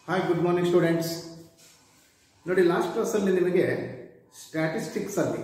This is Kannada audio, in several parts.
ಹಾಯ್ ಗುಡ್ ಮಾರ್ನಿಂಗ್ ಸ್ಟೂಡೆಂಟ್ಸ್ ನೋಡಿ ಲಾಸ್ಟ್ ಕ್ಲಾಸಲ್ಲಿ ನಿಮಗೆ ಸ್ಟ್ಯಾಟಿಸ್ಟಿಕ್ಸ್ ಅಲ್ಲಿ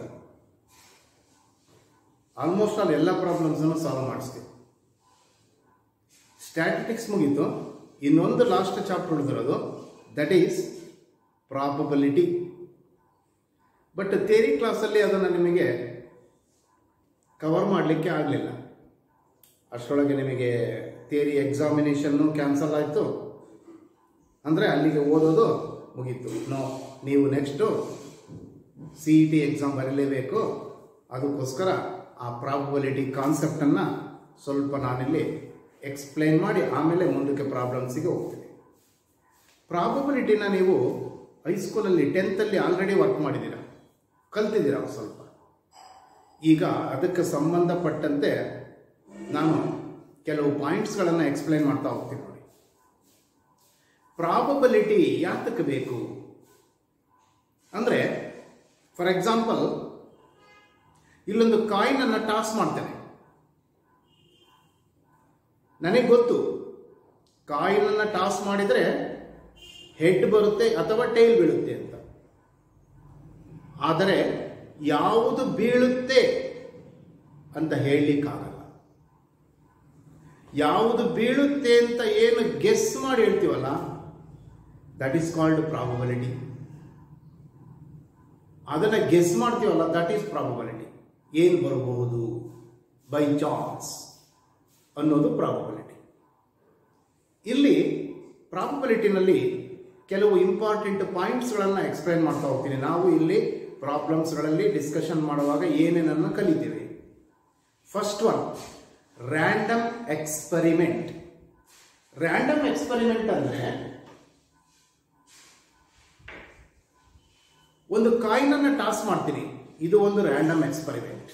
ಆಲ್ಮೋಸ್ಟ್ ಆಲ್ ಎಲ್ಲ ಪ್ರಾಬ್ಲಮ್ಸನ್ನು ಸಾಲ್ವ್ ಮಾಡಿಸ್ತೀವಿ ಸ್ಟ್ಯಾಟಿಸ್ಟಿಕ್ಸ್ ಮುಗೀತು ಇನ್ನೊಂದು ಲಾಸ್ಟ್ ಚಾಪ್ಟರ್ ಉಳಿದಿರೋದು that is probability but theory ಕ್ಲಾಸಲ್ಲಿ ಅದನ್ನು ನಿಮಗೆ ಕವರ್ ಮಾಡಲಿಕ್ಕೆ ಆಗಲಿಲ್ಲ ಅಷ್ಟರೊಳಗೆ ನಿಮಗೆ ಥಿಯರಿ ಎಕ್ಸಾಮಿನೇಷನ್ನು ಕ್ಯಾನ್ಸಲ್ ಆಯಿತು ಅಂದರೆ ಅಲ್ಲಿಗೆ ಓದೋದು ಮುಗೀತು ನೋ ನೀವು next C E T exam ಬರೀಲೇಬೇಕು ಅದಕ್ಕೋಸ್ಕರ ಆ ಪ್ರಾಬಬಿಲಿಟಿ ಕಾನ್ಸೆಪ್ಟನ್ನು ಸ್ವಲ್ಪ ನಾನಿಲ್ಲಿ ಎಕ್ಸ್ಪ್ಲೈನ್ ಮಾಡಿ ಆಮೇಲೆ ಮುಂದಕ್ಕೆ ಪ್ರಾಬ್ಲಮ್ಸಿಗೆ ಹೋಗ್ತೀನಿ ಪ್ರಾಬಬಿಲಿಟಿನ ನೀವು ಹೈಸ್ಕೂಲಲ್ಲಿ ಟೆಂತಲ್ಲಿ ಆಲ್ರೆಡಿ ವರ್ಕ್ ಮಾಡಿದ್ದೀರ ಕಲ್ತಿದ್ದೀರ ಸ್ವಲ್ಪ ಈಗ ಅದಕ್ಕೆ ಸಂಬಂಧಪಟ್ಟಂತೆ ನಾನು ಕೆಲವು ಪಾಯಿಂಟ್ಸ್ಗಳನ್ನು ಎಕ್ಸ್ಪ್ಲೈನ್ ಮಾಡ್ತಾ ಹೋಗ್ತೀನಿ ನೋಡಿ ಪ್ರಾಬಬಿಲಿಟಿ ಯಾತಕ್ಕೆ ಬೇಕು ಅಂದರೆ ಫಾರ್ ಎಕ್ಸಾಂಪಲ್ ಇಲ್ಲೊಂದು ಕಾಯಿನನ್ನು ಟಾಸ್ ಮಾಡ್ತೇನೆ ನನಗೆ ಗೊತ್ತು ಕಾಯಿನನ್ನು ಟಾಸ್ ಮಾಡಿದರೆ ಹೆಡ್ ಬರುತ್ತೆ ಅಥವಾ ಟೈಲ್ ಬೀಳುತ್ತೆ ಅಂತ ಆದರೆ ಯಾವುದು ಬೀಳುತ್ತೆ ಅಂತ ಹೇಳಲಿಕ್ಕಾಗಲ್ಲ ಯಾವುದು ಬೀಳುತ್ತೆ ಅಂತ ಏನು ಗೆಸ್ ಮಾಡಿ ಹೇಳ್ತೀವಲ್ಲ ದಟ್ ಈಸ್ ಕಾಲ್ಡ್ ಪ್ರಾಬಬಿಲಿಟಿ ಅದನ್ನು ಗೆಸ್ ಮಾಡ್ತೀವಲ್ಲ ದಟ್ ಈಸ್ ಪ್ರಾಬಬಿಲಿಟಿ ಏನು ಬರಬಹುದು ಬೈ ಚಾನ್ಸ್ ಅನ್ನೋದು ಪ್ರಾಬಬಿಲಿಟಿ ಇಲ್ಲಿ ಪ್ರಾಬಬಿಲಿಟಿನಲ್ಲಿ ಕೆಲವು ಇಂಪಾರ್ಟೆಂಟ್ ಪಾಯಿಂಟ್ಸ್ಗಳನ್ನು ಎಕ್ಸ್ಪ್ಲೈನ್ ಮಾಡ್ತಾ ಹೋಗ್ತೀನಿ ನಾವು ಇಲ್ಲಿ ಪ್ರಾಬ್ಲಮ್ಸ್ಗಳಲ್ಲಿ ಡಿಸ್ಕಷನ್ ಮಾಡುವಾಗ ಏನೇನನ್ನು ಕಲಿತೀವಿ first one random experiment random experiment ಅಂದರೆ ಒಂದು ಕಾಯಿನನ್ನು ಟಾಸ್ ಮಾಡ್ತೀನಿ ಇದು ಒಂದು ರ್ಯಾಂಡಮ್ ಎಕ್ಸ್ಪರಿಮೆಂಟ್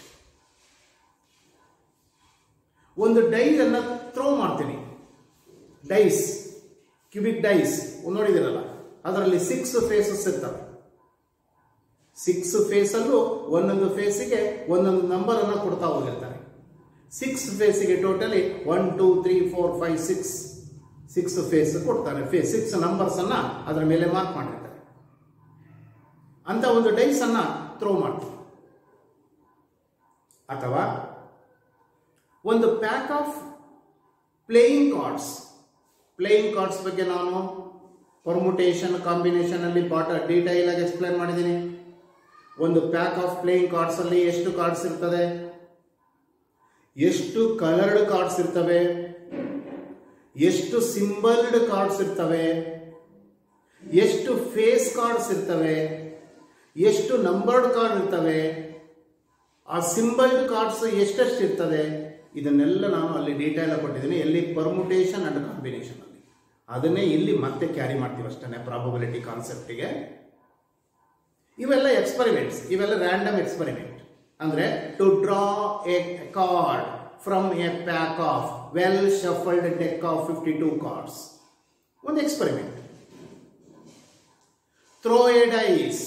ಒಂದು ಡೈಸನ್ನು ಥ್ರೋ ಮಾಡ್ತೀನಿ ಡೈಸ್ ಕ್ಯೂಬಿಕ್ ಡೈಸ್ ನೋಡಿದಿರಲ್ಲ ಅದರಲ್ಲಿ ಸಿಕ್ಸ್ ಫೇಸಸ್ ಇರ್ತವೆ ಸಿಕ್ಸ್ ಫೇಸಲ್ಲೂ ಒಂದೊಂದು ಫೇಸಿಗೆ ಒಂದೊಂದು ನಂಬರ್ ಅನ್ನು ಕೊಡ್ತಾ ಹೋಗಿರ್ತಾರೆ ಸಿಕ್ಸ್ ಫೇಸಿಗೆ totally one two three four five six six face ಕೊಡ್ತಾರೆ ಫೇಸ್ ಸಿಕ್ಸ್ ನಂಬರ್ಸ್ ಅನ್ನ ಅದರ ಮೇಲೆ ಮಾರ್ಕ್ ಮಾಡಿರ್ತಾರೆ ಅಂತ ಒಂದು ಡೈಸ್ ಅನ್ನ ಥ್ರೋ ಮಾಡ್ತೀವಿ ಅಥವಾ ಒಂದು pack of playing cards playing cards ಬಗ್ಗೆ ನಾನು ಪರ್ಮುಟೇಷನ್ ಕಾಂಬಿನೇಷನ್ ಅಲ್ಲಿ ಪಾಠ ಡೀಟೈಲ್ ಆಗಿ ಎಕ್ಸ್ಪ್ಲೈನ್ ಮಾಡಿದ್ದೀನಿ ಒಂದು ಪ್ಯಾಕ್ ಆಫ್ ಪ್ಲೇಯಿಂಗ್ ಕಾರ್ಡ್ಸ್ ಅಲ್ಲಿ ಎಷ್ಟು ಕಾರ್ಡ್ಸ್ ಇರ್ತದೆ ಎಷ್ಟು ಕಲರ್ಡ್ ಕಾರ್ಡ್ಸ್ ಇರ್ತವೆ ಎಷ್ಟು ಸಿಂಬಲ್ಡ್ ಕಾರ್ಡ್ಸ್ ಇರ್ತವೆ ಎಷ್ಟು ಫೇಸ್ ಕಾರ್ಡ್ಸ್ ಇರ್ತವೆ ಎಷ್ಟು ನಂಬರ್ಡ್ ಕಾರ್ಡ್ ಇರ್ತವೆ ಆ ಸಿಂಬಲ್ಡ್ ಕಾರ್ಡ್ಸ್ ಎಷ್ಟೆಷ್ಟು ಇರ್ತದೆ ಇದನ್ನೆಲ್ಲ ನಾನು ಅಲ್ಲಿ ಡೀಟೇಲ್ ಕೊಟ್ಟಿದ್ದೀನಿ ಎಲ್ಲಿ ಪರ್ಮುಟೇಷನ್ ಅಂಡ್ ಕಾಂಬಿನೇಷನ್ ಅಲ್ಲಿ ಅದನ್ನೇ ಇಲ್ಲಿ ಮತ್ತೆ ಕ್ಯಾರಿ ಮಾಡ್ತೀವಿ ಅಷ್ಟೇ ಪ್ರಾಬಬಿಲಿಟಿ ಕಾನ್ಸೆಪ್ಟಿಗೆ ಇವೆಲ್ಲ ಎಕ್ಸ್ಪರಿಮೆಂಟ್ಸ್ ಇವೆಲ್ಲ ರ್ಯಾಂಡಮ್ ಎಕ್ಸ್ಪರಿಮೆಂಟ್ ಅಂದ್ರೆ to draw a card from a pack of well shuffled deck of fifty two cards ಒಂದು ಎಕ್ಸ್ಪರಿಮೆಂಟ್ ಥ್ರೋ ಎ ಡೈಸ್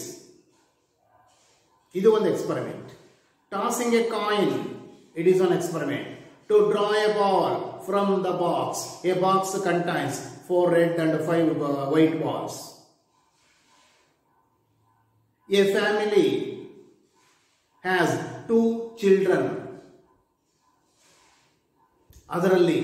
ಇದು ಒಂದು experiment tossing a coin it is one experiment to draw a ball from the box a box contains four red and five white balls a family has two children ಅದರಲ್ಲಿ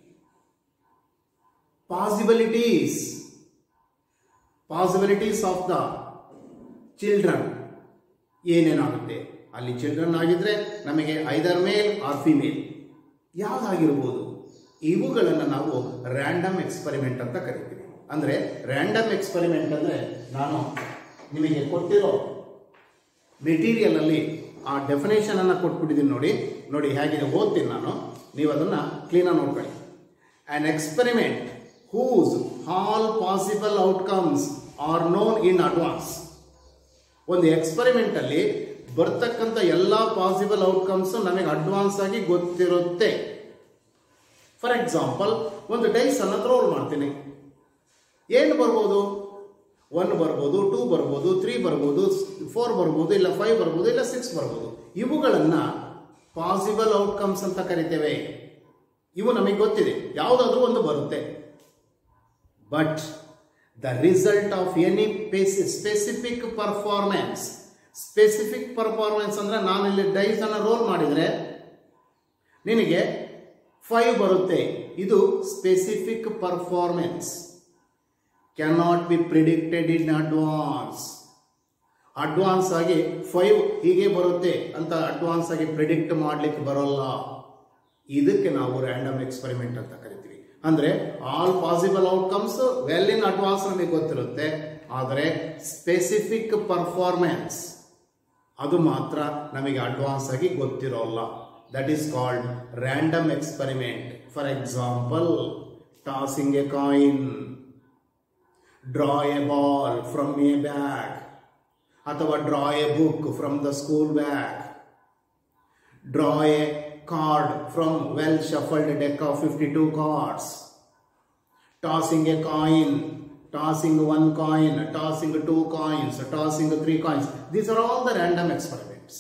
possibilities possibilities of the children ಏನೇನಾಗುತ್ತೆ ಅಲ್ಲಿ ಚಿಲ್ಡ್ರನ್ ಆಗಿದ್ರೆ ನಮಗೆ ಐದರ್ ಮೇಲ್ ಆರ್ ಫಿಮೇಲ್ ಯಾವುದಾಗಿರ್ಬೋದು ಇವುಗಳನ್ನು ನಾವು ರ್ಯಾಂಡಮ್ ಎಕ್ಸ್ಪರಿಮೆಂಟ್ ಅಂತ ಕರಿತೀವಿ ಅಂದರೆ ರ್ಯಾಂಡಮ್ ಎಕ್ಸ್ಪರಿಮೆಂಟ್ ಅಂದರೆ ನಾನು ನಿಮಗೆ ಕೊಟ್ಟಿರೋ ಮೆಟೀರಿಯಲ್ ಅಲ್ಲಿ ಆ ಡೆಫಿನೇಷನ್ ಅನ್ನು ಕೊಟ್ಬಿಟ್ಟಿದ್ದೀನಿ ನೋಡಿ ನೋಡಿ ಹೇಗಿದೆ ಓದ್ತೀನಿ ನಾನು ನೀವು ಅದನ್ನು ಕ್ಲೀನಾಗಿ ನೋಡ್ಕೊಳ್ಳಿ an experiment whose all possible outcomes are known in advance ಒಂದು ಎಕ್ಸ್ಪೆರಿಮೆಂಟ್ ಅಲ್ಲಿ ಬರ್ತಕ್ಕಂಥ ಎಲ್ಲ ಪಾಸಿಬಲ್ ಔಟ್ಕಮ್ಸ್ ನಮಗೆ ಅಡ್ವಾನ್ಸ್ ಆಗಿ ಗೊತ್ತಿರುತ್ತೆ ಫಾರ್ ಎಕ್ಸಾಂಪಲ್ ಒಂದು ಡೈಸ್ ಅನ್ನ ರೋಲ್ ಮಾಡ್ತೀನಿ ಏನು ಬರ್ಬೋದು ಒನ್ ಬರ್ಬೋದು ಟೂ ಬರ್ಬೋದು ತ್ರೀ ಬರ್ಬೋದು ಫೋರ್ ಬರ್ಬೋದು ಇಲ್ಲ ಫೈವ್ ಬರ್ಬೋದು ಇಲ್ಲ ಸಿಕ್ಸ್ ಬರ್ಬೋದು ಇವುಗಳನ್ನು ಪಾಸಿಬಲ್ ಔಟ್ಕಮ್ಸ್ ಅಂತ ಕರಿತೇವೆ ಇವು ನಮಗೆ ಗೊತ್ತಿದೆ ಯಾವುದಾದ್ರೂ ಒಂದು ಬರುತ್ತೆ but the result of any specific performance specific performance ಅಂದ್ರೆ ನಾನು ಇಲ್ಲಿ ಡೈಸ್ ಅನ್ನ ರೋಲ್ ಮಾಡಿದ್ರೆ ನಿನಗೆ ಫೈವ್ ಬರುತ್ತೆ ಇದು specific performance cannot be predicted in advance advance ಆಗಿ ಫೈವ್ ಹೀಗೆ ಬರುತ್ತೆ ಅಂತ ಅಡ್ವಾನ್ಸ್ ಆಗಿ ಪ್ರಿಡಿಕ್ಟ್ ಮಾಡ್ಲಿಕ್ಕೆ ಬರೋಲ್ಲ ಇದಕ್ಕೆ ನಾವು ರ್ಯಾಂಡಮ್ ಎಕ್ಸ್ಪೆರಿಮೆಂಟ್ ಅಂತ ಕರಿತೀವಿ ಅಂದ್ರೆ all possible outcomes well in advance ನಮಗೆ ಗೊತ್ತಿರುತ್ತೆ ಆದರೆ ಸ್ಪೆಸಿಫಿಕ್ ಪರ್ಫಾರ್ಮೆನ್ಸ್ ಅದು ಮಾತ್ರ ನಮಗೆ ಅಡ್ವಾನ್ಸ್ ಆಗಿ ಗೊತ್ತಿರೋಲ್ಲ that is called random experiment for example tossing a coin draw a ball from a bag ಅಥವಾ draw a book from the school bag draw a card from well shuffled deck of fifty two cards tossing a coin tossing one coin tossing two coins tossing three coins these are all the random experiments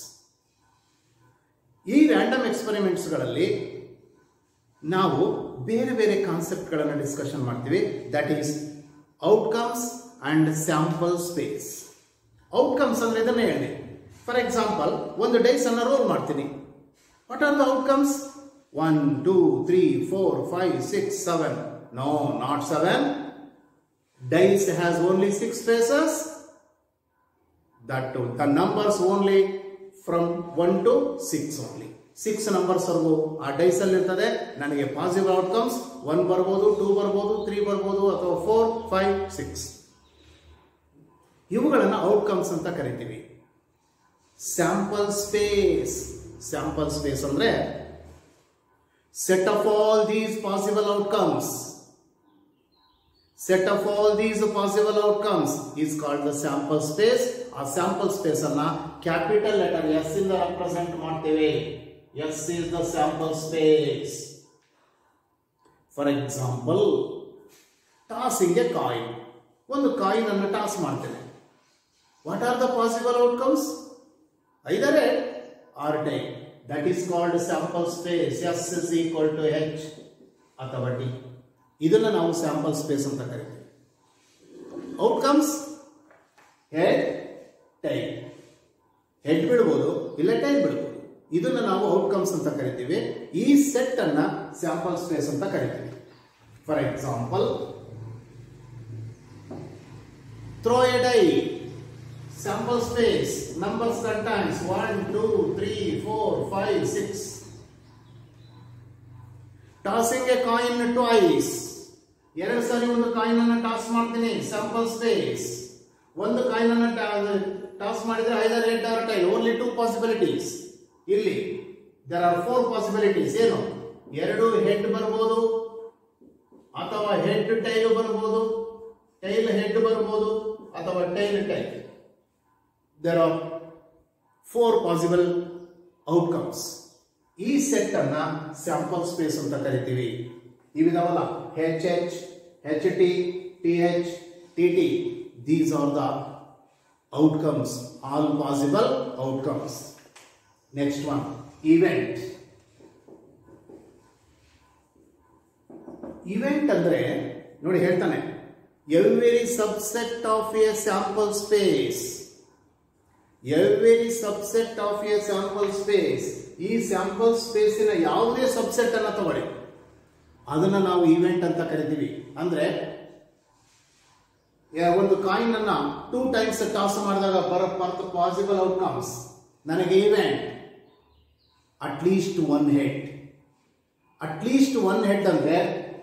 ಈ ರ್ಯಾಂಡಮ್ ಎಕ್ಸ್ಪೆರಿಮೆಂಟ್ಸ್ಗಳಲ್ಲಿ ನಾವು ಬೇರೆ ಬೇರೆ ಕಾನ್ಸೆಪ್ಟ್ಗಳನ್ನು ಡಿಸ್ಕಷನ್ ಮಾಡ್ತೀವಿ that is outcomes and sample space outcomes ಅಂದ್ರೆ ಇದನ್ನೇ ಹೇಳಿದೆ ಫಾರ್ ಎಕ್ಸಾಂಪಲ್ ಒಂದು ಡೈಸ್ ಅನ್ನ ರೋಲ್ ಮಾಡ್ತೀನಿ what are the outcomes one two three four five six seven no not seven dice has only six faces that the numbers only from one to six only six numbers ವರೆಗೂ ಆ ಡೈಸ್ ಅಲ್ಲಿ ಇರ್ತದೆ ನನಗೆ ಪಾಸಿಟಿವ್ ಔಟ್ಕಮ್ಸ್ ಒನ್ ಬರ್ಬೋದು ಟೂ ಬರ್ಬೋದು ತ್ರೀ ಬರ್ಬೋದು ಅಥವಾ ಫೋರ್ ಫೈವ್ ಸಿಕ್ಸ್ ಇವುಗಳನ್ನು ಔಟ್ಕಮ್ಸ್ ಅಂತ ಕರಿತೀವಿ ಸ್ಯಾಂಪಲ್ ಸ್ಪೇಸ್ ಸ್ಯಾಂಪಲ್ ಸ್ಪೇಸ್ ಅಂದ್ರೆ set of all these possible outcomes set of all these possible outcomes is called the sample space ಆ ಸ್ಯಾಂಪಲ್ ಸ್ಪೇಸ್ ಅನ್ನ ಕ್ಯಾಪಿಟಲ್ ಲೆಟರ್ ಎಸ್ ಇಂದ ರೆಪ್ರೆಸೆಂಟ್ ಮಾಡ್ತೇವೆ S is the sample space for example tossing a coin ಒಂದು ಕಾಯಿನ್ ಅನ್ನು ಟಾಸ್ ಮಾಡ್ತೇನೆ what are the possible outcomes either head or tail that is called sample space S is equal to H ಅಥವಾ ಡಿ ಇದನ್ನ ನಾವು ಸ್ಯಾಂಪಲ್ ಸ್ಪೇಸ್ ಅಂತ ಕರಿತೀವಿ ಔಟ್ಕಮ್ಸ್ ಹೆಡ್ ಟೈಲ್ ಹೆಡ್ ಬಿಡ್ಬೋದು ಇಲ್ಲ ಟೈಲ್ ಬಿಡ್ಬೋದು ಇದನ್ನ ನಾವು ಔಟ್ಕಮ್ಸ್ ಅಂತ ಕರಿತೀವಿ ಈ ಸೆಟ್ ಅನ್ನ ಸ್ಯಾಂಪಲ್ ಸ್ಪೇಸ್ ಅಂತ ಕರಿತೀವಿ for example throw a die sample space numbers contains 1 2 3 4 5 6 tossing a coin twice ಎರಡು ಸಾರಿ ಒಂದು ಕಾಯಿನ್ ಅನ್ನ ಟಾಸ್ ಮಾಡ್ತೀನಿ ಸ್ಯಾಂಪಲ್ ಸ್ಪೇಸ್ ಒಂದು ಕಾಯಿನ್ ಅನ್ನ ಟಾಸ್ ಮಾಡಿದ್ರೆ either head or tail only two possibilities ಇಲ್ಲಿ ದರ್ ಆರ್ ಫೋರ್ ಪಾಸಿಬಿಲಿಟೀಸ್ ಏನು ಎರಡು ಹೆಡ್ ಬರ್ಬೋದು ಅಥವಾ ಹೆಡ್ ಟೈಲ್ ಬರ್ಬೋದು ಟೈಲ್ ಹೆಡ್ ಬರ್ಬೋದು ಅಥವಾ tail tail there are four possible outcomes ಈ ಸೆಟ್ ಅನ್ನ ಸ್ಯಾಂಪಲ್ ಸ್ಪೇಸ್ ಅಂತ ಕರಿತೀವಿ ಇವಿದಾವಲ್ಲ H H H T T H T T these are the outcomes all possible outcomes next one event event ಅಂದ್ರೆ ನೋಡಿ ಹೇಳ್ತಾನೆ every subset of a sample space every subset of a sample space ಈ ಸ್ಯಾಂಪಲ್ ಸ್ಪೇಸಿನ ಯಾವುದೇ ಸಬ್ಸೆಟ್ ಅನ್ನ ತಗೊಳ್ಳಿ ಅದನ್ನ ನಾವು ಇವೆಂಟ್ ಅಂತ ಕರಿತೀವಿ ಅಂದ್ರೆ ಯ- ಒಂದು ಕಾಯಿನ್ ಅನ್ನ ಟೂ ಟೈಮ್ಸ್ ಟಾಸ್ ಮಾಡಿದಾಗ ಬರೋ ಬರ್ತ ಪಾಸಿಬಲ್ ಔಟ್ಕಮ್ಸ್ ನನಗೆ event at least one head at least one head ಅಂದ್ರೆ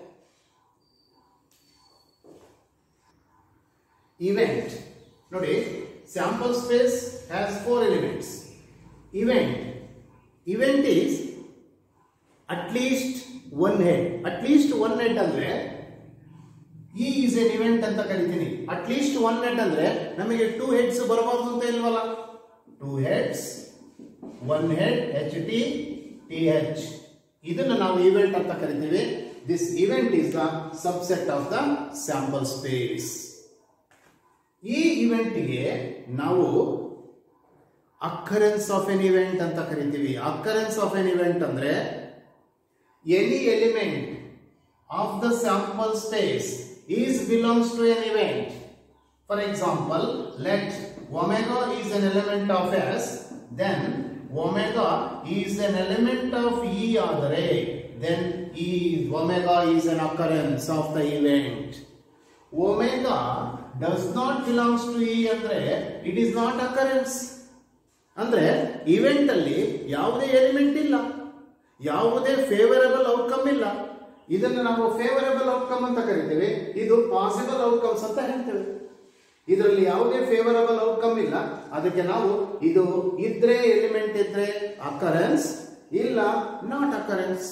event ನೋಡಿ sample space has four elements event event is at least one head at least one head ಅಂದ್ರೆ ಈ ಈಸ್ ಎನ್ ಇವೆಂಟ್ ಅಂತ ಕರಿತೀನಿ ಅಟ್ ಲೀಸ್ಟ್ ಒನ್ ಹೆಡ್ ಅಂದ್ರೆ ನಮಗೆ ಟೂ ಹೆಡ್ಸ್ ಬರಬಾರ್ದು ಅಂತ ಇಲ್ವಲ್ಲ two heads one head H T T H ಇದನ್ನ ನಾವು ಇವೆಂಟ್ ಅಂತ ಕರಿತೀವಿ this event is the subset of the sample space ಈ ಇವೆಂಟ್ಗೆ ನಾವು ಅಕ್ಕರೆನ್ಸ್ ಆಫ್ ಎನ್ ಇವೆಂಟ್ ಅಂತ ಕರಿತೀವಿ ಅಕ್ಕರೆನ್ಸ್ ಆಫ್ ಎನ್ ಇವೆಂಟ್ ಅಂದ್ರೆ any element of the sample space is belongs to an event. For example, let omega is an element of S, then omega is an element of E ಆದರೆ then E omega is an occurrence of the event. Omega does not belongs to E ಅಂದ್ರೆ it is not occurrence. ಅಂದ್ರೆ ಇವೆಂಟ್ ಅಲ್ಲಿ ಯಾವುದೇ ಎಲಿಮೆಂಟ್ ಇಲ್ಲ ಯಾವುದೇ ಫೇವರಬಲ್ ಔಟ್ಕಮ್ ಇಲ್ಲ ಇದನ್ನು ನಾವು ಫೇವರಬಲ್ ಔಟ್ಕಮ್ ಅಂತ ಕರಿತೇವೆ ಇದು ಪಾಸಿಬಲ್ ಔಟ್ಕಮ್ಸ್ ಅಂತ ಹೇಳ್ತೇವೆ ಇದರಲ್ಲಿ ಯಾವುದೇ ಫೇವರಬಲ್ ಔಟ್ಕಮ್ ಇಲ್ಲ ಅದಕ್ಕೆ ನಾವು ಇದು ಇದ್ರೆ ಎಲಿಮೆಂಟ್ ಇದ್ರೆ ಅಕರೆನ್ಸ್ ಇಲ್ಲ not occurrence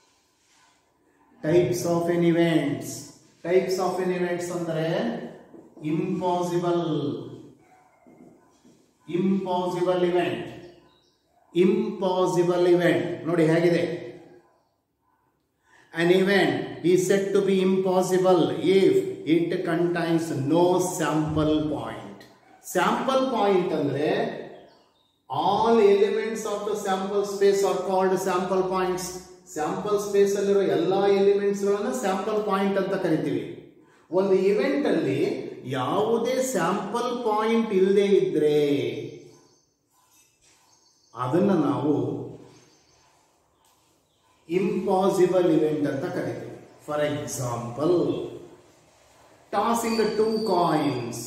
types of an events types of an events ಅಂದ್ರೆ impossible impossible event impossible event ನೋಡಿ ಹೇಗಿದೆ An event is said to be impossible if it contains no sample point. Sample point ಅಂದ್ರೆ all elements of the sample space are called sample points. Sample space ಅಲ್ಲಿರೋ ಎಲ್ಲಾ ಎಲಿಮೆಂಟ್ಸ್ ಗಳನ್ನ ಸ್ಯಾಂಪಲ್ ಪಾಯಿಂಟ್ ಅಂತ ಕರಿತೀವಿ ಒಂದು ಇವೆಂಟ್ ಅಲ್ಲಿ ಯಾವುದೇ ಸ್ಯಾಂಪಲ್ ಪಾಯಿಂಟ್ ಇಲ್ಲದೆ ಇದ್ರೆ ಅದನ್ನ ನಾವು ಇಂಪಾಸಿಬಲ್ ಇವೆಂಟ್ ಅಂತ ಕರಿತೀವಿ for example tossing two coins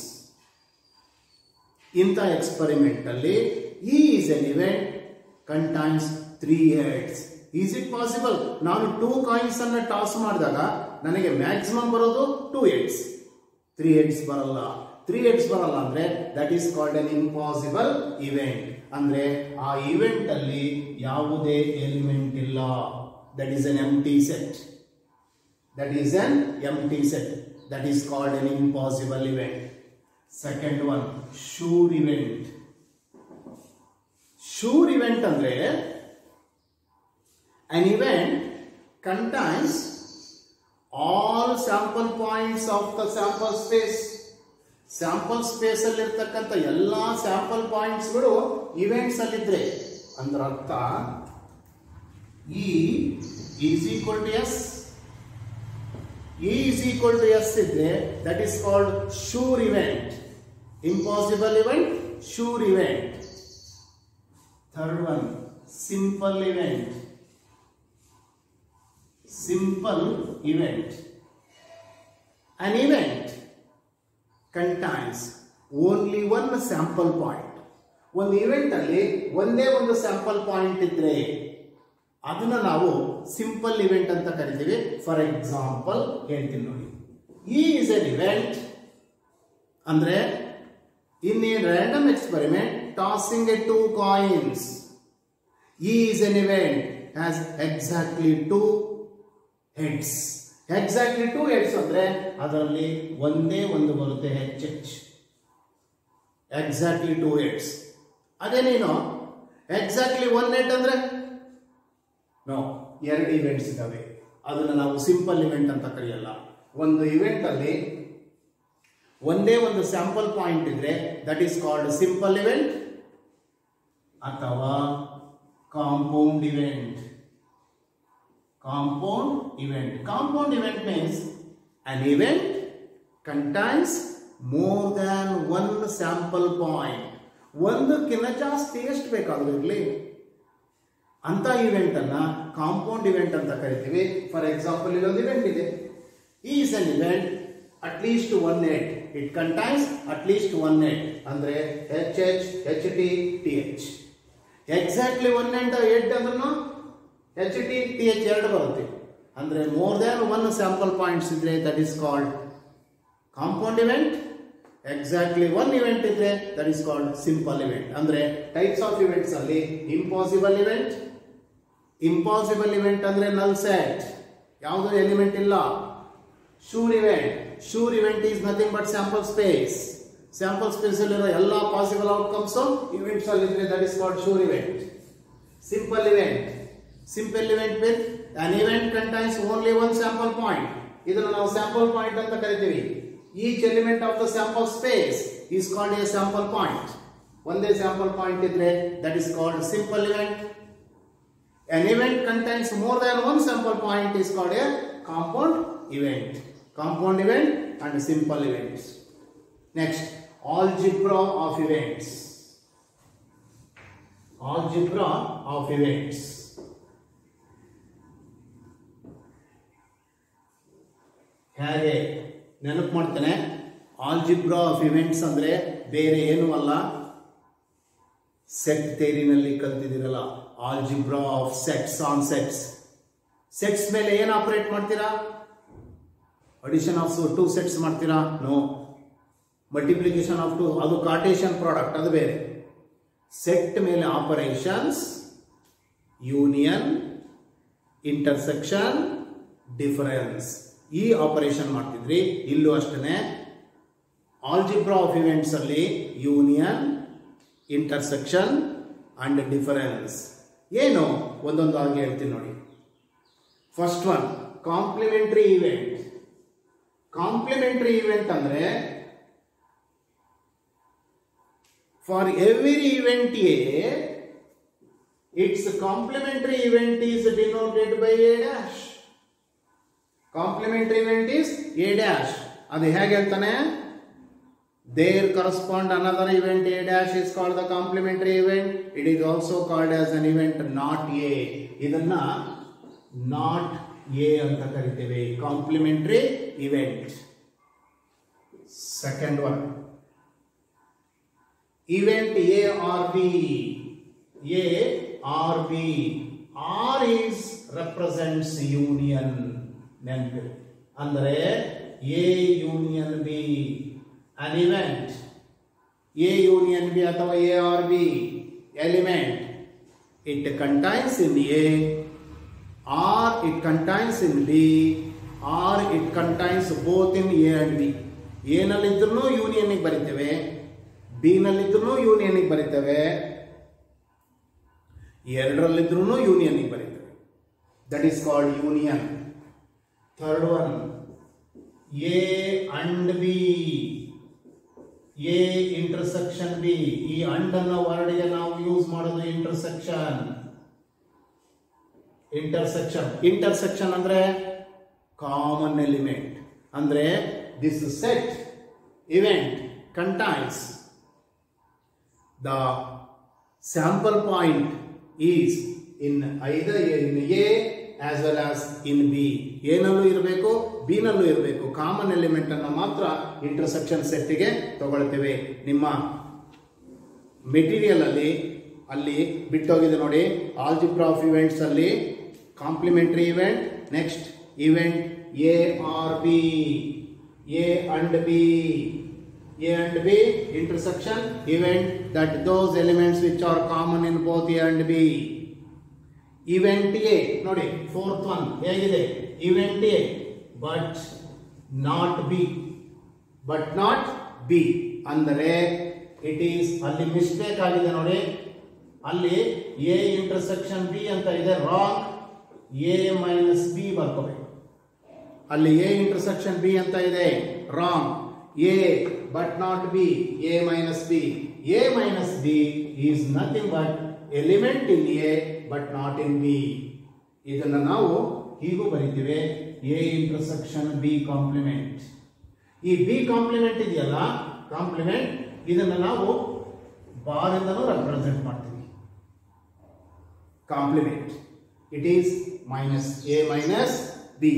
ಇಂಥ ಎಕ್ಸ್ಪರಿಮೆಂಟ್ ಅಲ್ಲಿ is an event contains three heads is it possible ನಾನು ಟೂ ಕಾಯಿನ್ಸ್ ಅನ್ನ ಟಾಸ್ ಮಾಡಿದಾಗ ನನಗೆ ಮ್ಯಾಕ್ಸಿಮಮ್ ಬರೋದು ಟೂ ಹೆಡ್ಸ್ ತ್ರೀ ಹೆಡ್ಸ್ ಬರಲ್ಲ ತ್ರೀ ಹೆಡ್ಸ್ ಬರಲ್ಲ ಅಂದ್ರೆ that is called an impossible event ಅಂದ್ರೆ ಆ ಇವೆಂಟ್ ಅಲ್ಲಿ ಯಾವುದೇ ಎಲಿಮೆಂಟ್ ಇಲ್ಲ that is an empty set that is an empty set that is called an impossible event second one sure event sure event ಅಂದ್ರೆ an event contains all sample points of the sample space sample space ಅಲ್ಲಿ ಇರ್ತಕ್ಕಂಥ ಎಲ್ಲಾ ಸ್ಯಾಂಪಲ್ ಪಾಯಿಂಟ್ಸ್ಗಳು ಇವೆಂಟ್ಸ್ ಅಲ್ಲಿದ್ರೆ ಅಂದ್ರ ಅರ್ಥ E is equal to S E is equal to S ಇದ್ರೆ that is called sure event. Impossible event, sure event. Third one, simple event. Simple event. An event contains only one sample point. ಒಂದು ಇವೆಂಟ್ ಅಲ್ಲಿ ಒಂದೇ ಒಂದು ಸ್ಯಾಂಪಲ್ ಪಾಯಿಂಟ್ ಇದ್ರೆ ಅದನ್ನ ನಾವು ಸಿಂಪಲ್ ಇವೆಂಟ್ ಅಂತ ಕರಿತೀವಿ ಫಾರ್ ಎಕ್ಸಾಂಪಲ್ ಹೇಳ್ತೀನಿ ನೋಡಿ ಈ ಇಸ್ ಎನ್ ಇವೆಂಟ್ ಅಂದ್ರೆ in a random experiment tossing a two coins ಈ is an event has exactly two heads exactly two heads ಅಂದ್ರೆ ಅದರಲ್ಲಿ ಒಂದೇ ಒಂದು ಬರುತ್ತೆ H H exactly two heads ಅದೇ ನೀನು ಎಕ್ಸಾಕ್ಟ್ಲಿ ಒನ್ ಹೆಡ್ ಅಂದ್ರೆ ನೋ ಎರಡು ಇವೆಂಟ್ಸ್ ಇದಾವೆ ಅದನ್ನು ನಾವು ಸಿಂಪಲ್ ಇವೆಂಟ್ ಅಂತ ಕರೆಯಲ್ಲ ಒಂದು ಇವೆಂಟ್ ಅಲ್ಲಿ ಒಂದೇ ಒಂದು ಸ್ಯಾಂಪಲ್ ಪಾಯಿಂಟ್ ಇದ್ರೆ that is called simple event ಅಥವಾ compound event compound event compound event means an event contains more than one sample point ಒಂದಕ್ಕಿಂತ ಜಾಸ್ತಿ ಎಷ್ಟು ಬೇಕಾದ್ರೂ ಇರಲಿ ಅಂತ ಇವೆಂಟ್ ಅನ್ನ ಕಾಂಪೌಂಡ್ ಇವೆಂಟ್ ಅಂತ ಕರಿತೀವಿ ಫಾರ್ ಎಕ್ಸಾಂಪಲ್ ಇಲ್ಲೊಂದು ಇವೆಂಟ್ ಇದೆ is an event at least one head it contains at least one head ಅಂದ್ರೆ H H H T T H exactly one and head ಅಂದ್ರೂ ಎಚ್ ಟಿ ಟಿ ಎಚ್ ಎರಡು ಬರುತ್ತೆ ಅಂದ್ರೆ more than one sample points ಇದ್ರೆ that is called compound event exactly one event ಇದ್ರೆ that is called simple event ಅಂದ್ರೆ ಟೈಪ್ಸ್ ಆಫ್ ಇವೆಂಟ್ಸ್ ಅಲ್ಲಿ ಇಂಪಾಸಿಬಲ್ ಇವೆಂಟ್ ಇಂಪಾಸಿಬಲ್ ಇವೆಂಟ್ ಅಂದ್ರೆ ನಲ್ ಸೆಟ್ ಯಾವುದೋ ಎಲಿಮೆಂಟ್ ಇಲ್ಲ sure event sure event is nothing but sample space sample space ಅಲ್ಲಿರೋ ಎಲ್ಲ ಪಾಸಿಬಲ್ ಔಟ್ಕಮ್ಸ್ ಇವೆಂಟ್ಸ್ ಅಲ್ಲಿ ಇದ್ರೆ that is called sure event simple event simple event with an event contains only one sample point ಇದನ್ನು ನಾವು ಸ್ಯಾಂಪಲ್ ಪಾಯಿಂಟ್ ಅಂತ ಕರಿತೀವಿ each element of the sample space is called a sample point ಒಂದೇ ಸ್ಯಾಂಪಲ್ ಪಾಯಿಂಟ್ ಇದ್ರೆ that is called simple event An event contains more than one sample point is called a compound event. Compound event and simple events next algebra of events algebra of events ಹೇಗೆ ನೆನಪು ಮಾಡ್ತೇನೆ ಆಲ್ಜಿಬ್ರಾ ಆಫ್ ಇವೆಂಟ್ಸ್ ಅಂದ್ರೆ ಬೇರೆ ಏನೂ ಅಲ್ಲ ಸೆಟ್ ತೇರಿನಲ್ಲಿ ಕಲ್ತಿದ್ದೀರಲ್ಲ algebra of sets on sets sets ಮೇಲೆ ಏನು ಆಪರೇಟ್ ಮಾಡ್ತೀರಾ ಅಡಿಷನ್ ಆಫ್ ಟೂ ಸೆಟ್ಸ್ ಮಾಡ್ತೀರಾ ನೋ ಮಲ್ಟಿಪ್ಲಿಕೇಶನ್ ಆಫ್ ಟು ಅದು ಕಾರ್ಟೇಷನ್ ಪ್ರಾಡಕ್ಟ್ ಅದು ಬೇರೆ ಸೆಟ್ ಮೇಲೆ ಆಪರೇಷನ್ಸ್ ಯೂನಿಯನ್ ಇಂಟರ್ಸೆಕ್ಷನ್ ಡಿಫರೆನ್ಸ್ ಈ ಆಪರೇಷನ್ ಮಾಡ್ತಿದ್ರಿ ಇಲ್ಲೂ ಅಷ್ಟೇ ಆಲ್ಜಿಬ್ರಾ ಆಫ್ ಇವೆಂಟ್ಸ್ ಅಲ್ಲಿ ಯೂನಿಯನ್ ಇಂಟರ್ಸೆಕ್ಷನ್ ಅಂಡ್ ಡಿಫರೆನ್ಸ್ ಏನು ಒಂದೊಂದಾಗಿ ಹೇಳ್ತೀನಿ ನೋಡಿ first one complementary event complementary event ಅಂದ್ರೆ for every event A its complementary event is denoted by A dash complementary event is A dash ಅದು ಹೇಗೆ ಅಂತಾನೆ there correspond another event a dash is called the complementary event it is also called as an event not a ಇದನ್ನ ನಾಟ್ ಎ ಅಂತ ಕರಿತೇವೆ complementary event second one event A or B A or B or is represents union ನೆನಪು ಅಂದರೆ A union B an event A union B ಅಥವಾ A or B element it contains in A or it contains in B or it contains both in A and B A ನಲ್ಲಿದ್ರೂ ಯೂನಿಯನ್ಗೆ ಬರಿತೇವೆ ಬಿ ನಲ್ಲಿದ್ರೂ ಯೂನಿಯನ್ಗೆ ಬರಿತೇವೆ ಎರಡರಲ್ಲಿದ್ರೂ ಯೂನಿಯನ್ಗೆ ಬರಿತೇವೆ that is called union third one A and B A intersection B ಈ ಅಂಡ್ ಅನ್ನೋ ವರ್ಡ್ಗೆ ನಾವು ಯೂಸ್ ಮಾಡೋದು ಇಂಟರ್ಸೆಕ್ಷನ್ ಇಂಟರ್ಸೆಕ್ಷನ್ ಇಂಟರ್ಸೆಕ್ಷನ್ ಅಂದ್ರೆ ಕಾಮನ್ ಎಲಿಮೆಂಟ್ ಅಂದ್ರೆ this set event contains the sample point is in either in A as well as in B ಏನಲ್ಲೂ ಇರಬೇಕು ಬಿ ನಲ್ಲೂ ಇರಬೇಕು ಕಾಮನ್ ಎಲಿಮೆಂಟ್ ಅನ್ನು ಮಾತ್ರ ಇಂಟರ್ಸೆಕ್ಷನ್ ಸೆಟ್ಗೆ ತಗೊಳ್ತೇವೆ ನಿಮ್ಮ ಮೆಟೀರಿಯಲ್ ಅಲ್ಲಿ ಅಲ್ಲಿ ಬಿಟ್ಟೋಗಿದೆ ನೋಡಿ ಆಲ್ಜಿಬ್ರಾ ಆಫ್ ಇವೆಂಟ್ಸ್ ಅಲ್ಲಿ complementary event next event A or B A and B A and B intersection event that those elements which are common in both A and B event A ನೋಡಿ ಫೋರ್ತ್ ಒನ್ ಹೇಗಿದೆ event A but not B but not B ಅಂದರೆ ಇಟ್ ಈಸ್ ಅಲ್ಲಿ ಮಿಸ್ಟೇಕ್ ಆಗಿದೆ ನೋಡಿ ಅಲ್ಲಿ ಎ ಇಂಟರ್ಸೆಕ್ಷನ್ ಬಿ ಅಂತ ಇದೆ ರಾಂಗ್ ಎ ಮೈನಸ್ ಬಿ ಬರ್ಕೋಬೇಕು ಅಲ್ಲಿ ಎ ಇಂಟರ್ಸೆಕ್ಷನ್ ಬಿ ಅಂತ ಇದೆ wrong A but not B A minus B A minus B is nothing but element in A but not in B ಇದನ್ನು ನಾವು ಹೀಗೂ ಬರೀತೀವಿ ಎ ಇಂಟರ್ಸೆಕ್ಷನ್ ಬಿ ಕಾಂಪ್ಲಿಮೆಂಟ್ ಈ ಬಿ ಕಾಂಪ್ಲಿಮೆಂಟ್ ಇದೆಯಲ್ಲ ಕಾಂಪ್ಲಿಮೆಂಟ್ ಇದನ್ನು ನಾವು ಬಾರಿಂದನೂ ರೆಪ್ರೆಸೆಂಟ್ ಮಾಡ್ತೀವಿ complement it is minus A minus B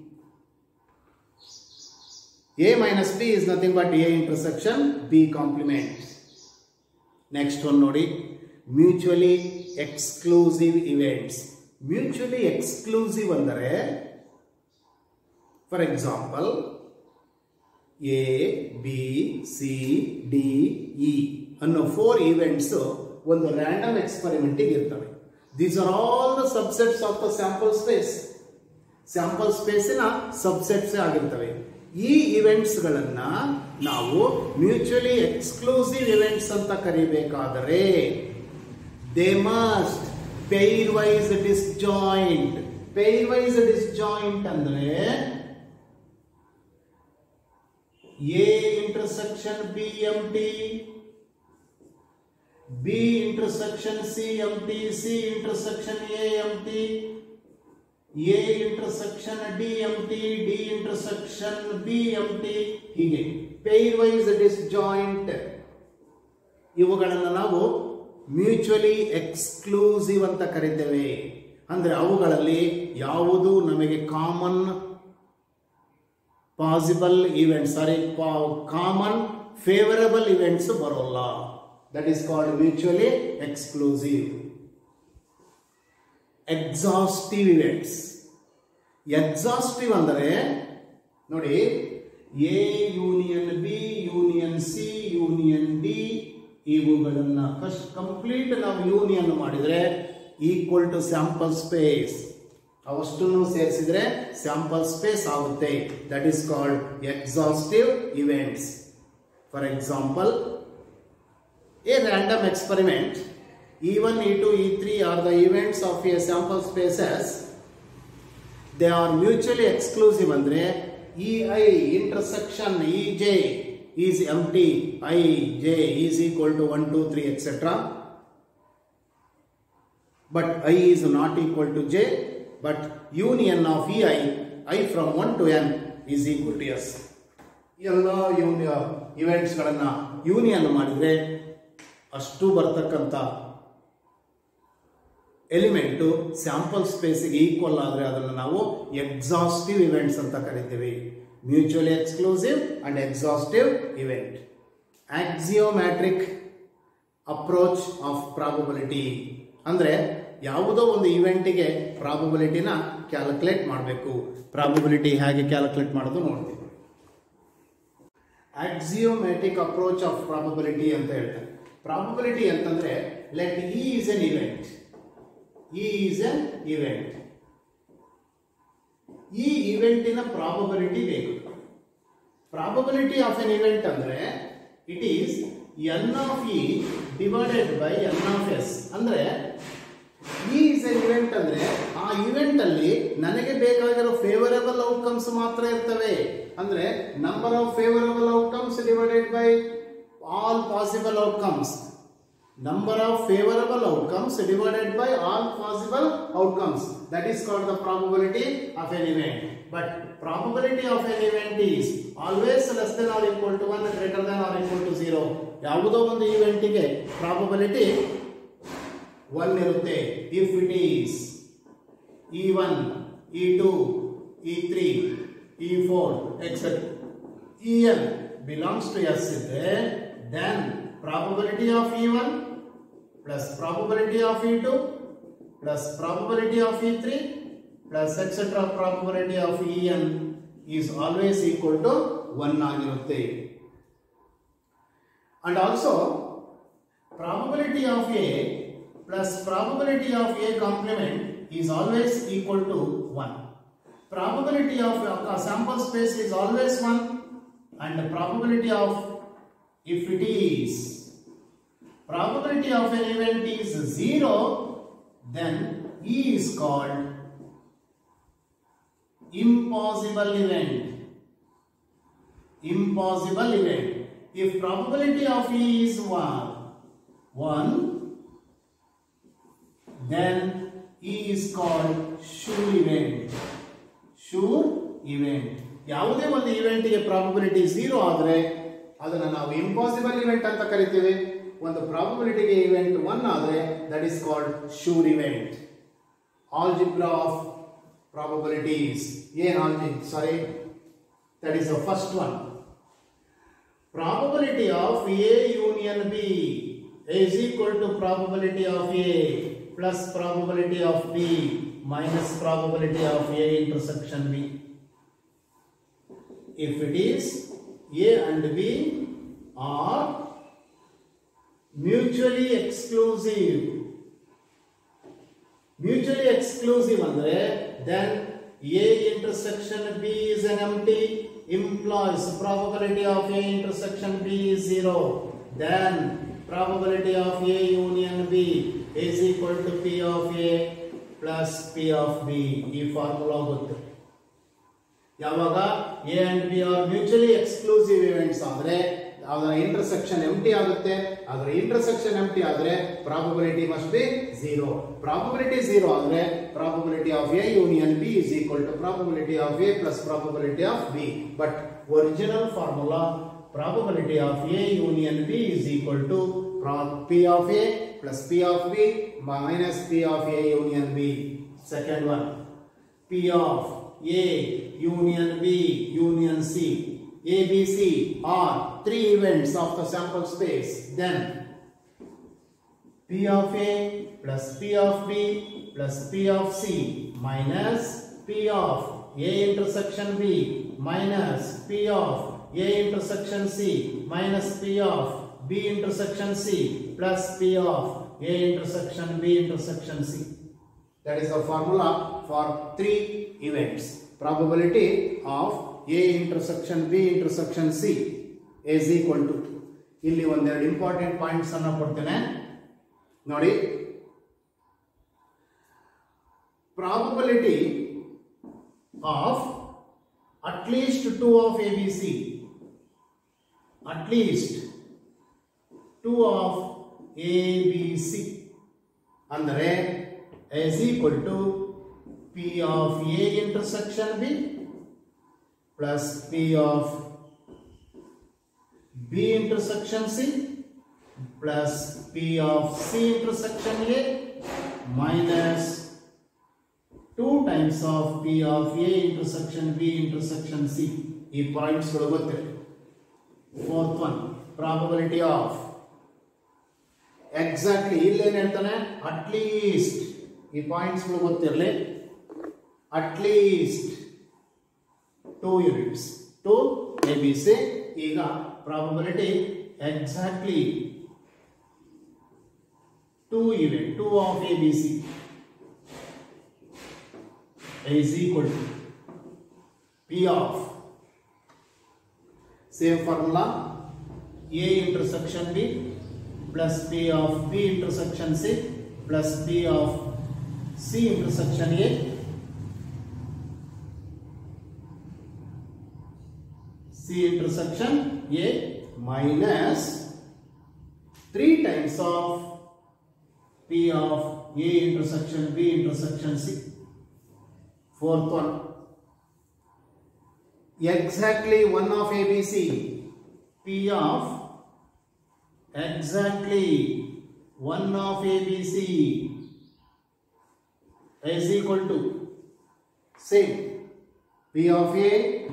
A minus B is nothing but A intersection B complement next ಒಂದು ನೋಡಿ mutually exclusive events mutually exclusive ಅಂದರೆ for example A B C D E ಅನ್ನೋ ಫೋರ್ ಈವೆಂಟ್ಸ್ ಒಂದು ರ್ಯಾಂಡಮ್ ಎಕ್ಸ್ಪರಿಮೆಂಟಿಗೆ ಇರ್ತವೆ these are all the subsets of the sample space sample ಸ್ಪೇಸಿನ ಸಬ್ಸೆಟ್ಸ್ ಆಗಿರ್ತವೆ ಈ ಇವೆಂಟ್ಸ್ಗಳನ್ನ ನಾವು ಮ್ಯೂಚುವಲಿ ಎಕ್ಸ್ಕ್ಲೂಸಿವ್ ಇವೆಂಟ್ಸ್ ಅಂತ ಕರಿಬೇಕಾದರೆ they must pairwise disjoint pairwise disjoint ಅಂದ್ರೆ A intersection B empty B intersection C empty C intersection A empty A intersection D empty D intersection B empty ಹೀಗೆ ಪೇರ್ ವೈಸ್ ಡಿಸ್ಜಾಯಿಂಟ್ ಇವುಗಳನ್ನು ನಾವು ಮ್ಯೂಚುವಲಿ ಎಕ್ಸ್ಕ್ಲೂಸಿವ್ ಅಂತ ಕರಿತೇವೆ ಅಂದ್ರೆ ಅವುಗಳಲ್ಲಿ ಯಾವುದು ನಮಗೆ common possible events sorry common favourable events ಬರೋಲ್ಲ that is called mutually exclusive exhaustive events exhaustive ಅಂದರೆ ನೋಡಿ A union B union C union D ಇವುಗಳನ್ನ ಕಂಪ್ಲೀಟ್ ನಾವು ಯೂನಿಯನ್ ಮಾಡಿದ್ರೆ ಈಕ್ವಲ್ ಟು ಸ್ಯಾಂಪಲ್ ಸ್ಪೇಸ್ ಅವಷ್ಟನ್ನು ಸೇರಿಸಿದ್ರೆ ಸ್ಯಾಂಪಲ್ ಸ್ಪೇಸ್ ಆಗುತ್ತೆ that is called exhaustive events for example A random experiment, E1, E2, E3 are the events of a sample spaces. They are mutually exclusive ಅಂದ್ರೆ EI intersection EJ is empty, IJ is equal to 1, 2, 3, etc. But I is not equal to J, but union of EI, I from 1 to N is equal to S. ಎಲ್ಲ ಇವೆಂಟ್ಸ್ಗಳನ್ನು ಯೂನಿಯನ್ ಮಾಡಿದರೆ ಅಷ್ಟು ಬರ್ತಕ್ಕಂಥ ಎಲಿಮೆಂಟು ಸ್ಯಾಂಪಲ್ ಸ್ಪೇಸಿಗೆ ಈಕ್ವಲ್ ಆದರೆ ಅದನ್ನು ನಾವು ಎಕ್ಸಾಸ್ಟಿವ್ ಇವೆಂಟ್ಸ್ ಅಂತ ಕರಿತೀವಿ mutually exclusive and exhaustive event axiomatic approach of probability ಅಂದರೆ ಯಾವುದೋ ಒಂದು ಇವೆಂಟಿಗೆ ಪ್ರಾಬಬಿಲಿಟಿನ ಕ್ಯಾಲ್ಕುಲೇಟ್ ಮಾಡಬೇಕು ಪ್ರಾಬಬಿಲಿಟಿ ಹೇಗೆ ಕ್ಯಾಲ್ಕುಲೇಟ್ ಮಾಡೋದು ನೋಡ್ತೀವಿ ಆಕ್ಸಿಯೋಮ್ಯಾಟಿಕ್ ಅಪ್ರೋಚ್ ಆಫ್ ಪ್ರಾಬಬಿಲಿಟಿ ಅಂತ ಹೇಳ್ತಾರೆ ಪ್ರಾಬಬಿಲಿಟಿ ಅಂತಂದ್ರೆ let E is an event E is an event ಈ ಇವೆಂಟಿನ ಪ್ರಾಬಬಿಲಿಟಿ ಬೇಕು ಪ್ರಾಬಬಿಲಿಟಿ ಆಫ್ ಎನ್ ಇವೆಂಟ್ ಅಂದ್ರೆ it is N of E divided by N of S ಅಂದ್ರೆ ಈ ಇಸ್ ಎನ್ ಇವೆಂಟ್ ಅಂದ್ರೆ ಆ ಇವೆಂಟ್ ಅಲ್ಲಿ ನನಗೆ ಬೇಕಾಗಿರೋ ಫೇವರಬಲ್ ಔಟ್ಕಮ್ಸ್ ಮಾತ್ರ ಇರ್ತವೆ ಅಂದ್ರೆ number of favourable outcomes divided by all possible outcomes number of favorable outcomes divided by all possible outcomes that is called the probability of an event but probability of an event is always less than or equal to 1 greater than or equal to 0 ಯಾವುದೋ ಒಂದು ಇವೆಂಟಿಗೆ ಪ್ರಾಬಬಿಲಿಟಿ ಒನ್ ಇರುತ್ತೆ if it is E one E two E three E four etcetera E N belongs to S ಇದ್ರೆ then probability of E1 plus probability of E2 plus probability of E3 plus etc probability of En is always equal to 1 ಆಗಿರುತ್ತೆ and also probability of A plus probability of A complement is always equal to 1 probability of a sample space is always 1 and the probability of if it is probability of an event is 0 then E is called impossible event impossible event if probability of E is 1 1 then E is called sure event sure event ಯಾವುದೇ ಒಂದು ಇವೆಂಟ್ಗೆ ಪ್ರಾಬಬಿಲಿಟಿ ಝೀರೋ ಆದರೆ ಅದನ್ನು ನಾವು ಇಂಪಾಸಿಬಲ್ ಇವೆಂಟ್ ಅಂತ ಕರಿತೀವಿ ಒಂದು ಪ್ರಾಬಬಿಲಿಟಿಗೆ ಇವೆಂಟ್ ಒನ್ ಆದರೆ that is called sure event algebra of probabilities ಏನ್ alge sorry that is the first one probability of A union B is equal to probability of A plus probability of B minus probability of A intersection B. If it is A and B are mutually exclusive, mutually exclusive ಅಂದ್ರೆ then A intersection B is an empty implies probability of A intersection B is zero. Then probability of A union B is equal to P of A plus P of B. ಈ ಫಾರ್ಮುಲಾ ಗೊತ್ತು ಯಾವಾಗ A and B are mutually exclusive events ಆದರೆ ಅದರ ಇಂಟರ್ಸೆಕ್ಷನ್ ಎಂಟಿ ಆಗುತ್ತೆ ಅದರ ಇಂಟರ್ಸೆಕ್ಷನ್ ಎಂಟಿ ಆದ್ರೆ probability must be zero probability zero ಆದ್ರೆ probability of A union B is equal to probability of A plus probability of B but original formula probability of A union B is equal to pro- P of A plus P of B minus P of A union B. Second one, P of A union B union C. A, B, C are three events of the sample space. Then P of A plus P of B plus P of C minus P of A intersection B minus P of A intersection C minus P of B intersection C plus P of A intersection B intersection C. That is the formula for three events. Probability of A intersection B intersection C is equal to ಇಲ್ಲಿ ಒಂದೆರಡು ಇಂಪಾರ್ಟೆಂಟ್ ಪಾಯಿಂಟ್ಸ್ ಅನ್ನ ಕೊಡ್ತೇನೆ ನೋಡಿ probability of at least two of A B C at least two of A B C ಅಂದರೆ is equal to P of A intersection B plus P of B intersection C plus P of C intersection A minus 2 times of P of A intersection B intersection C. ಈ ಪಾಯಿಂಟ್ಸ್ಗಳು ಗೊತ್ತಿದೆ fourth one probability of exactly ಇಲ್ಲೇನು ಹೇಳ್ತಾನೆ ಅಟ್ಲೀಸ್ಟ್ ಈ ಪಾಯಿಂಟ್ಸ್ಗಳು ಗೊತ್ತಿರಲಿ at least two units to A B C ಈಗ probability exactly two unit two of A B C is equal to P of same formula A intersection B plus P of B intersection C plus P of C intersection A C intersection A minus 3 times of P of A intersection B intersection C. Fourth one. Exactly one of ABC. P of exactly one of ABC is equal to same P of A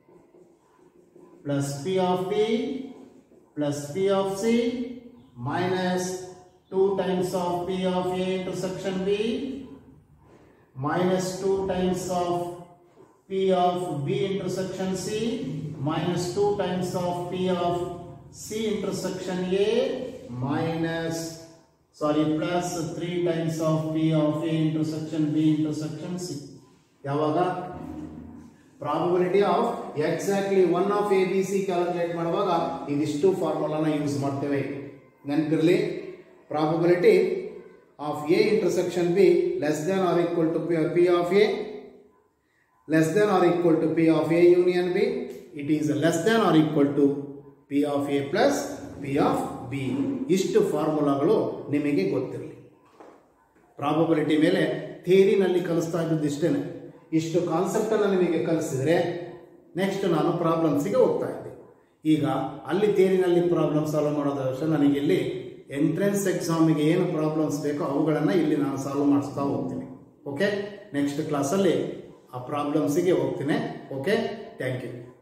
plus P of B plus P of C minus 2 times of P of A intersection B minus 2 times of P of B intersection C minus 2 times of P of C intersection A minus sorry plus 3 times of P of A intersection B intersection C. ಯಾವಾಗ probability of exactly one of A B C calculate ಮಾಡುವಾಗ ಇದಿಷ್ಟು ಫಾರ್ಮುಲಾನ ಯೂಸ್ ಮಾಡ್ತೇವೆ ನೆನಪಿರಲಿ probability of A intersection B less than or equal to P of A less than or equal to P of A union B it is less than or equal to P of A plus P of B ಇಷ್ಟು ಫಾರ್ಮುಲಾಗಳು ನಿಮಗೆ ಗೊತ್ತಿರಲಿ ಪ್ರಾಬಬಿಲಿಟಿ ಮೇಲೆ ಥಿಯರಿನಲ್ಲಿ ಕಲಿಸ್ತಾ ಇದ್ದದ್ದು ಇಷ್ಟೇನೆ ಇಷ್ಟು ಕಾನ್ಸೆಪ್ಟನ್ನು ನಿಮಗೆ ಕಲಿಸಿದ್ರೆ ನೆಕ್ಸ್ಟ್ ನಾನು ಪ್ರಾಬ್ಲಮ್ಸಿಗೆ ಹೋಗ್ತಾ ಇದ್ದೆ ಈಗ ಅಲ್ಲಿ ಥಿಯರಿನಲ್ಲಿ ಪ್ರಾಬ್ಲಮ್ ಸಾಲ್ವ್ ಮಾಡೋದ ಅವಶ್ಯ ನನಗೆ ಇಲ್ಲಿ ಎಂಟ್ರೆನ್ಸ್ ಎಕ್ಸಾಮಿಗೆ ಏನು ಪ್ರಾಬ್ಲಮ್ಸ್ ಬೇಕೋ ಅವುಗಳನ್ನು ಇಲ್ಲಿ ನಾನು ಸಾಲ್ವ್ ಮಾಡಿಸ್ತಾ ಹೋಗ್ತೀನಿ ಓಕೆ ನೆಕ್ಸ್ಟ್ ಕ್ಲಾಸಲ್ಲಿ ಆ ಪ್ರಾಬ್ಲಮ್ಸಿಗೆ ಹೋಗ್ತೀನಿ ಓಕೆ ಥ್ಯಾಂಕ್ ಯು